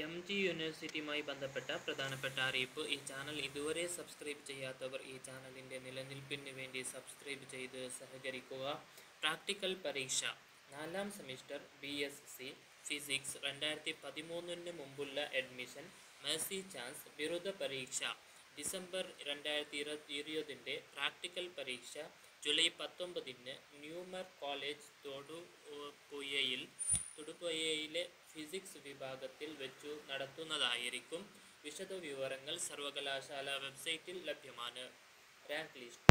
M G യൂണിവേഴ്സിറ്റിയുമായി ബന്ധപ്പെട്ട പ്രധാനപ്പെട്ട അറിയിപ്പ് ഈ ചാനൽ ഇതുവരെ സബ്സ്ക്രൈബ് ചെയ്യാത്തവർ ഈ ചാനലിൻ്റെ നിലനിൽപ്പിന് വേണ്ടി സബ്സ്ക്രൈബ് ചെയ്ത് സഹകരിക്കുക പ്രാക്ടിക്കൽ പരീക്ഷ നാലാം semester B S C physics രണ്ടായിരത്തി പതിമൂന്നിന് മുമ്പുള്ള അഡ്മിഷൻ മേഴ്സി ചാൻസ് ബിരുദ പരീക്ഷ ഡിസംബർ രണ്ടായിരത്തി ഇരുപത്തി ഇരുപതിൻ്റെ പ്രാക്ടിക്കൽ പരീക്ഷ ജൂലൈ പത്തൊമ്പതിന് ന്യൂമർ കോളേജ് തൊടുപുഴയിൽ തൊടുപുഴയിലെ ഫിസിക്സ് വിഭാഗത്തിൽ വെച്ചു നടത്തുന്നതായിരിക്കും വിശദവിവരങ്ങൾ സർവകലാശാല വെബ്സൈറ്റിൽ ലഭ്യമാണ് റാങ്ക് ലിസ്റ്റ്